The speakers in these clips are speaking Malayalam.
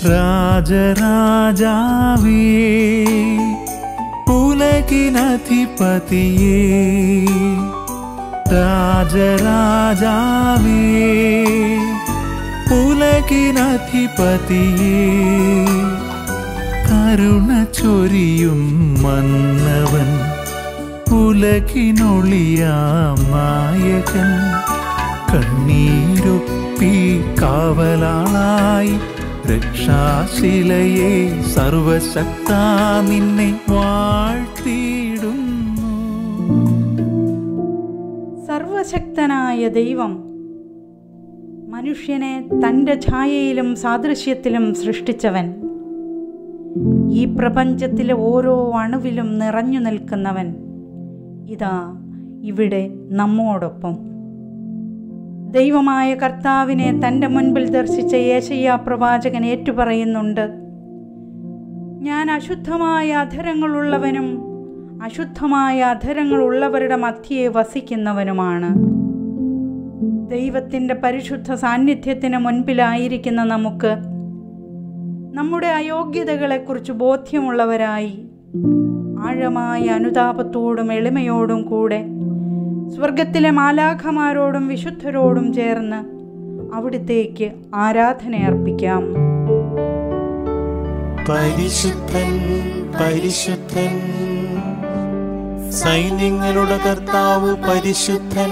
രാജരാജാവേ ഉലകിനധിപതിയേ രാജരാജാവേ ഉലകിനധിപതിയേ കരുണ ചൊരിയും മന്നവൻ ഉലകിനൊളിയാം നായകൻ കണ്ണീരൊപ്പി കാവലാളായി രക്ഷാശിലയെ സർവശക്ത നിന്നെ വാഴ്ത്തിയിടുന്നു സർവശക്തനായ ദൈവം മനുഷ്യനെ തൻ്റെ ഛായയിലും സാദൃശ്യത്തിലും സൃഷ്ടിച്ചവൻ ഈ പ്രപഞ്ചത്തിലെ ഓരോ അണുവിലും നിറഞ്ഞു നിൽക്കുന്നവൻ ഇതാ ഇവിടെ നമ്മോടൊപ്പം ദൈവമായ കർത്താവിനെ തൻ്റെ മുൻപിൽ ദർശിച്ച യേശയ്യ പ്രവാചകൻ ഏറ്റുപറയുന്നുണ്ട് ഞാൻ അശുദ്ധമായ അധരങ്ങളുള്ളവനും അശുദ്ധമായ അധരങ്ങളുള്ളവരുടെ മധ്യയെ വസിക്കുന്നവനുമാണ് ദൈവത്തിൻ്റെ പരിശുദ്ധ സാന്നിധ്യത്തിന് മുൻപിലായിരിക്കുന്ന നമുക്ക് നമ്മുടെ അയോഗ്യതകളെക്കുറിച്ച് ബോധ്യമുള്ളവരായി ആഴമായ അനുതാപത്തോടും എളിമയോടും കൂടെ സ്വർഗത്തിലെ മാലാഖമാരോടും വിശുദ്ധരോടും ചേർന്ന് അവിടുത്തേക്ക് ആരാധന അർപ്പിക്കാം പരിശുദ്ധൻ പരിശുദ്ധൻ സൈന്യങ്ങളുടെ കർത്താവ് പരിശുദ്ധൻ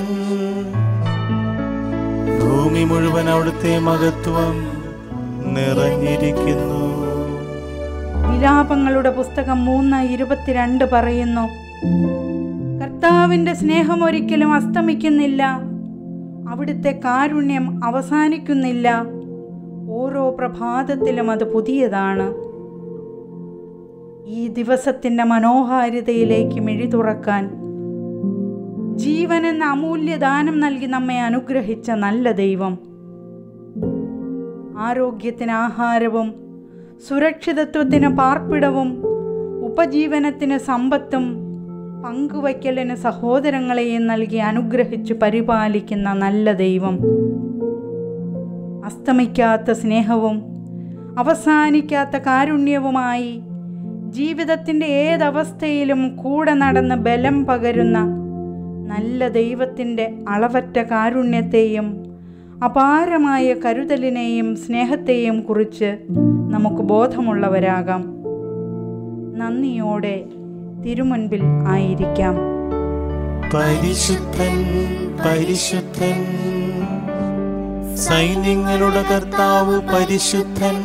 ഭൂമി മുഴുവൻ അവിടുത്തെ മഹത്വം നിറഞ്ഞിരിക്കുന്നു വിലാപങ്ങളുടെ പുസ്തകം മൂന്ന് ഇരുപത്തിരണ്ട് പറയുന്നു കർത്താവിൻ്റെ സ്നേഹം ഒരിക്കലും അസ്തമിക്കുന്നില്ല അവിടുത്തെ കാരുണ്യം അവസാനിക്കുന്നില്ല ഓരോ പ്രഭാതത്തിലും അത് പുതിയതാണ് ഈ ദിവസത്തിൻ്റെ മനോഹാരിതയിലേക്ക് മിഴി തുറക്കാൻ ജീവൻ എന്ന അമൂല്യദാനം നൽകി നമ്മെ അനുഗ്രഹിച്ച നല്ല ദൈവം ആരോഗ്യത്തിന് ആഹാരവും സുരക്ഷിതത്വത്തിന് പാർപ്പിടവും ഉപജീവനത്തിന് സമ്പത്തും പങ്കുവയ്ക്കലിന് സഹോദരങ്ങളെയും നൽകി അനുഗ്രഹിച്ച് പരിപാലിക്കുന്ന നല്ല ദൈവം അസ്തമിക്കാത്ത സ്നേഹവും അവസാനിക്കാത്ത കാരുണ്യവുമായി ജീവിതത്തിൻ്റെ ഏതവസ്ഥയിലും കൂടെ നടന്ന് ബലം പകരുന്ന നല്ല ദൈവത്തിൻ്റെ അളവറ്റ കാരുണ്യത്തെയും അപാരമായ കരുതലിനെയും സ്നേഹത്തെയും കുറിച്ച് നമുക്ക് ബോധമുള്ളവരാകാം നന്ദിയോടെ തിരുമുൻപിൽ ആയിരിക്കാം പരിശുദ്ധൻ പരിശുദ്ധൻ സൈന്യങ്ങളുടെ കർത്താവ് പരിശുദ്ധൻ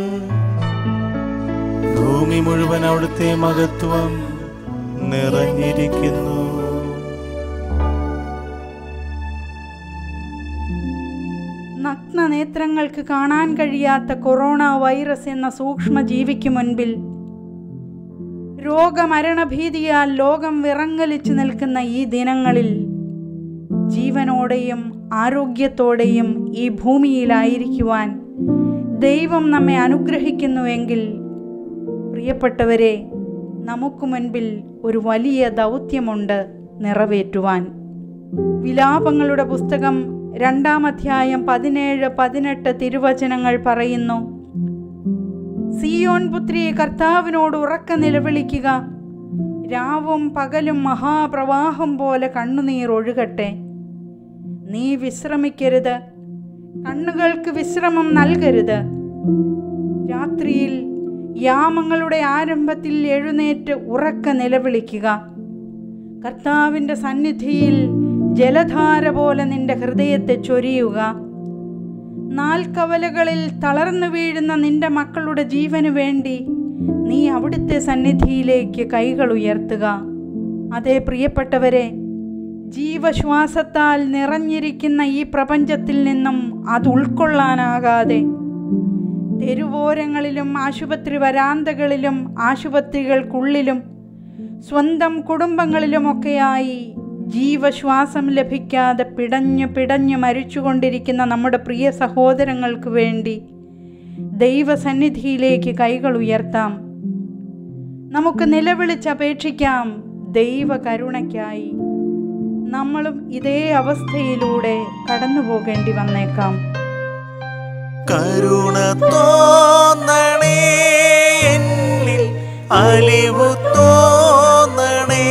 ഭൂമി മുഴുവൻ അവിടുത്തെ മഹത്വം നിറഞ്ഞിരിക്കുന്നു നഗ്ന നേത്രങ്ങൾക്ക് കാണാൻ കഴിയാത്ത കൊറോണ വൈറസ് എന്ന സൂക്ഷ്മജീവിക്ക് മുൻപിൽ രോഗമരണഭീതിയാൽ ലോകം വിറങ്ങലിച്ചു നിൽക്കുന്ന ഈ ദിനങ്ങളിൽ ജീവനോടെയും ആരോഗ്യത്തോടെയും ഈ ഭൂമിയിലായിരിക്കുവാൻ ദൈവം നമ്മെ അനുഗ്രഹിക്കുന്നുവെങ്കിൽ പ്രിയപ്പെട്ടവരെ നമുക്ക് മുൻപിൽ ഒരു വലിയ ദൗത്യമുണ്ട് നിറവേറ്റുവാൻ വിലാപങ്ങളുടെ പുസ്തകം രണ്ടാം അധ്യായം പതിനേഴ് പതിനെട്ട് തിരുവചനങ്ങൾ പറയുന്നു സിയോൻ പുത്രി കർത്താവിനോട് ഉറക്ക നിലവിളിക്കുക രാവും പകലും മഹാപ്രവാഹം പോലെ കണ്ണുനീർ ഒഴുകട്ടെ നീ വിശ്രമിക്കരുത് കണ്ണുകൾക്ക് വിശ്രമം നൽകരുത് രാത്രിയിൽ യാമങ്ങളുടെ ആരംഭത്തിൽ എഴുന്നേറ്റ് ഉറക്ക നിലവിളിക്കുക കർത്താവിൻ്റെ സന്നിധിയിൽ ജലധാര പോലെ നിന്റെ ഹൃദയത്തെ ചൊരിയുക നാൽക്കവലകളിൽ തളർന്നു വീഴുന്ന നിന്റെ മക്കളുടെ ജീവന് വേണ്ടി നീ അവിടുത്തെ സന്നിധിയിലേക്ക് കൈകൾ ഉയർത്തുക അതേ പ്രിയപ്പെട്ടവരെ ജീവശ്വാസത്താൽ നിറഞ്ഞിരിക്കുന്ന ഈ പ്രപഞ്ചത്തിൽ നിന്നും അത് ഉൾക്കൊള്ളാനാകാതെ തെരുവോരങ്ങളിലും ആശുപത്രി വരാന്തകളിലും ആശുപത്രികൾക്കുള്ളിലും സ്വന്തം കുടുംബങ്ങളിലുമൊക്കെയായി ജീവശ്വാസം ലഭിക്കാതെ പിടഞ്ഞു പിടഞ്ഞു മരിച്ചുകൊണ്ടിരിക്കുന്ന നമ്മുടെ പ്രിയ സഹോദരങ്ങൾക്ക് വേണ്ടി ദൈവസന്നിധിയിലേക്ക് കൈകൾ ഉയർത്താം നമുക്ക് നിലവിളിച്ചപേക്ഷിക്കാം ദൈവ കരുണയ്ക്കായി നമ്മളും ഇതേ അവസ്ഥയിലൂടെ കടന്നു പോകേണ്ടി വന്നേക്കാം കരുണ തോന്നണേ എന്നിൽ അലിവു തോന്നണേ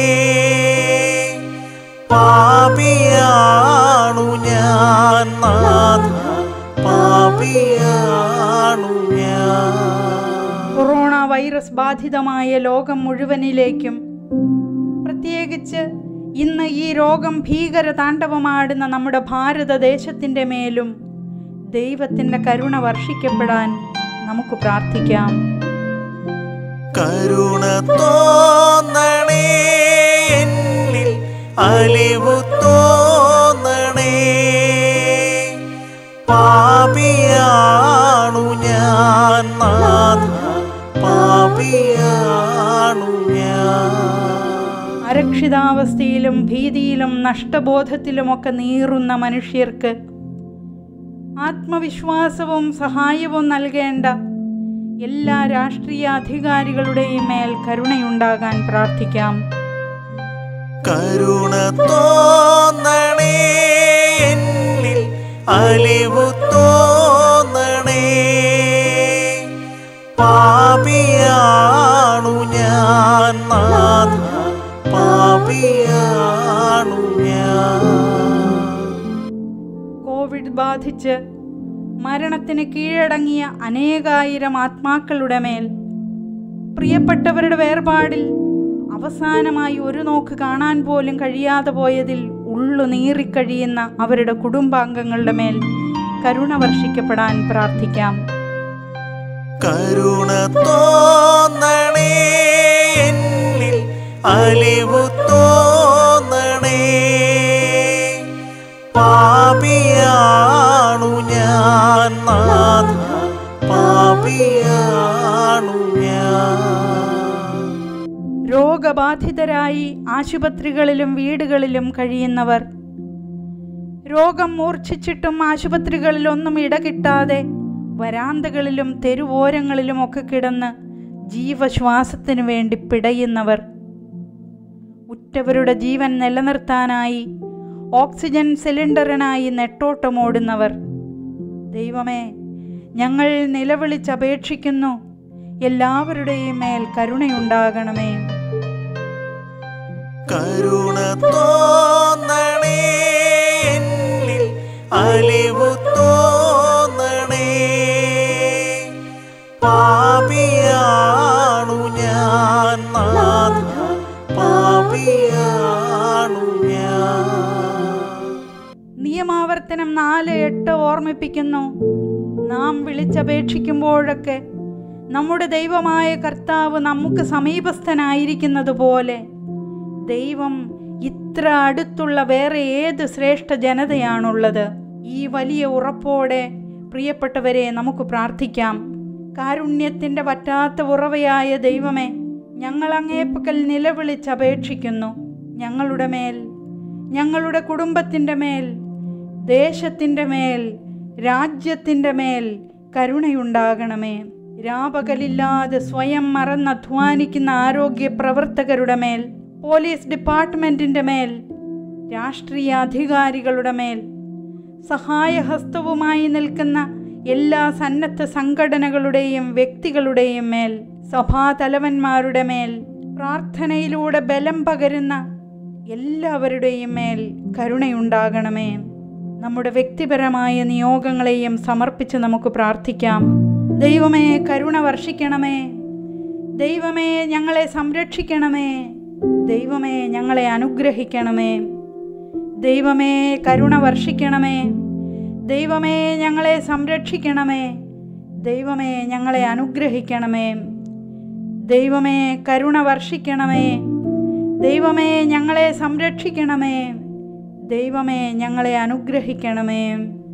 പാപിയാണു ഞാൻ നാഥ പാപിയാണു ഞാൻ കൊറോണ വൈറസ് ബാധിതമായ ലോകം മുഴുവനിലേക്കും പ്രത്യേകിച്ച് ഇന്ന് ഈ രോഗം ഭീകര താണ്ഡവമാടുന്ന നമ്മുടെ ഭാരതദേശത്തിൻ്റെ മേലും ദൈവത്തിൻ്റെ കരുണ വർഷിക്കപ്പെടാൻ നമുക്ക് പ്രാർത്ഥിക്കാം കരുണ തോന്നണേ എന്നിൽ അലിവു തോന്നണേ പാപിയാണു ഞാൻ നാഥ പാപിയാണു ഞാൻ അരക്ഷിതാവസ്ഥയിലും ഭീതിയിലും നഷ്ടബോധത്തിലുമൊക്കെ നീറുന്ന മനുഷ്യർക്ക് ആത്മവിശ്വാസവും സഹായവും നൽകേണ്ട എല്ലാ രാഷ്ട്രീയ അധികാരികളുടെയും മേൽ കരുണയുണ്ടാകാൻ പ്രാർത്ഥിക്കാം കരുണ തോന്നണേ എന്നിൽ അലിവു തോന്നണേ പാപിയാണു ഞാൻ നാഥ പാപിയാണു ഞാൻ കോവിഡ് ബാധിച്ച് മരണത്തിന് കീഴടങ്ങിയ അനേകായിരം ആത്മാക്കളുടെ മേൽ പ്രിയപ്പെട്ടവരുടെ വേർപാടിൽ അവസാനമായി ഒരു നോക്ക് കാണാൻ പോലും കഴിയാതെ പോയതിൽ ഉള്ളു നീറിക്കഴിയുന്ന അവരുടെ കുടുംബാംഗങ്ങളുടെ മേൽ കരുണ വർഷിക്കപ്പെടാൻ പ്രാർത്ഥിക്കാം കരുണ തോന്നണേ എന്നിൽ അലിവു തോന്നണേ പാപിയാണു ഞാൻ നാഥ പാപിയാണു ഞാൻ രോഗബാധിതരായി ആശുപത്രികളിലും വീടുകളിലും കഴിയുന്നവർ രോഗം മൂർച്ഛിച്ചിട്ടും ആശുപത്രികളിലൊന്നും ഇടകിട്ടാതെ വരാന്തകളിലും തെരുവോരങ്ങളിലുമൊക്കെ കിടന്ന് ജീവശ്വാസത്തിനു വേണ്ടി പിടയുന്നവർ ഉറ്റവരുടെ ജീവൻ നിലനിർത്താനായി ഓക്സിജൻ സിലിണ്ടറിനായി നെട്ടോട്ടമോടുന്നവർ ദൈവമേ ഞങ്ങൾ നിലവിളിച്ചപേക്ഷിക്കുന്നു എല്ലാവരുടെയും മേൽ കരുണയുണ്ടാകണമേ കരുണ തോന്നണേ എന്നിൽ അലിവു തോന്നണേ പാപിയാണു ഞാൻ നാഥ പാപിയാണു ഞാൻ നിയമാവർത്തനം നാല് എട്ട് ഓർമ്മിപ്പിക്കുന്നു നാം വിളിച്ചപേക്ഷിക്കുമ്പോഴൊക്കെ നമ്മുടെ ദൈവമായ കർത്താവ് നമുക്ക് സമീപസ്ഥനായിരിക്കുന്നത് പോലെ ദൈവം ഇത്ര അടുത്തുള്ള വേറെ ഏത് ശ്രേഷ്ഠ ജനതയാണുള്ളത് ഈ വലിയ ഉറപ്പോടെ പ്രിയപ്പെട്ടവരെ നമുക്ക് പ്രാർത്ഥിക്കാം കാരുണ്യത്തിൻ്റെ പറ്റാത്ത ഉറവയായ ദൈവമേ ഞങ്ങൾ അങ്ങേപ്പക്കൽ നിലവിളിച്ചപേക്ഷിക്കുന്നു ഞങ്ങളുടെ മേൽ ഞങ്ങളുടെ കുടുംബത്തിൻ്റെ മേൽ ദേശത്തിൻ്റെ മേൽ രാജ്യത്തിൻ്റെ മേൽ കരുണയുണ്ടാകണമേ രാപകലില്ലാതെ സ്വയം മറന്നധ്വാനിക്കുന്ന ആരോഗ്യ പ്രവർത്തകരുടെ മേൽ പോലീസ് ഡിപ്പാർട്ട്മെൻറ്റിൻ്റെ മേൽ രാഷ്ട്രീയ അധികാരികളുടെ മേൽ സഹായഹസ്തവുമായി നിൽക്കുന്ന എല്ലാ സന്നദ്ധ സംഘടനകളുടെയും വ്യക്തികളുടെയും മേൽ സഭാതലവന്മാരുടെ മേൽ പ്രാർത്ഥനയിലൂടെ ബലം പകരുന്ന എല്ലാവരുടെയും മേൽ കരുണയുണ്ടാകണമേ നമ്മുടെ വ്യക്തിപരമായ നിയോഗങ്ങളെയും സമർപ്പിച്ച് നമുക്ക് പ്രാർത്ഥിക്കാം ദൈവമേ കരുണ വർഷിക്കണമേ ദൈവമേ ഞങ്ങളെ സംരക്ഷിക്കണമേ ദൈവമേ ഞങ്ങളെ അനുഗ്രഹിക്കണമേ ദൈവമേ കരുണ വർഷിക്കണമേ ദൈവമേ ഞങ്ങളെ സംരക്ഷിക്കണമേ ദൈവമേ ഞങ്ങളെ അനുഗ്രഹിക്കണമേ ദൈവമേ കരുണ വർഷിക്കണമേ ദൈവമേ ഞങ്ങളെ സംരക്ഷിക്കണമേ ദൈവമേ ഞങ്ങളെ അനുഗ്രഹിക്കണമേ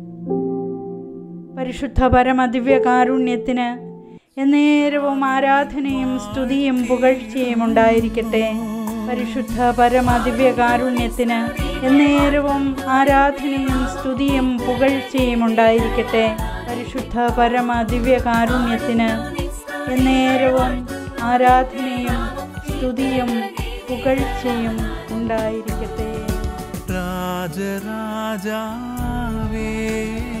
പരിശുദ്ധ പരമദിവ്യകാരുണ്യത്തിന് എന്നേരവും ആരാധനയും സ്തുതിയും പുകഴ്ചയും ഉണ്ടായിരിക്കട്ടെ പരിശുദ്ധ പരമദിവ്യകാരുണ്യത്തിന് എന്നേരവും ആരാധനയും സ്തുതിയും പുകഴ്ചയും ഉണ്ടായിരിക്കട്ടെ പരിശുദ്ധ പരമദിവ്യകാരുണ്യത്തിന് എന്നേരവും ആരാധനയും സ്തുതിയും പുകഴ്ചയും ഉണ്ടായിരിക്കട്ടെ രാജരാജാവേ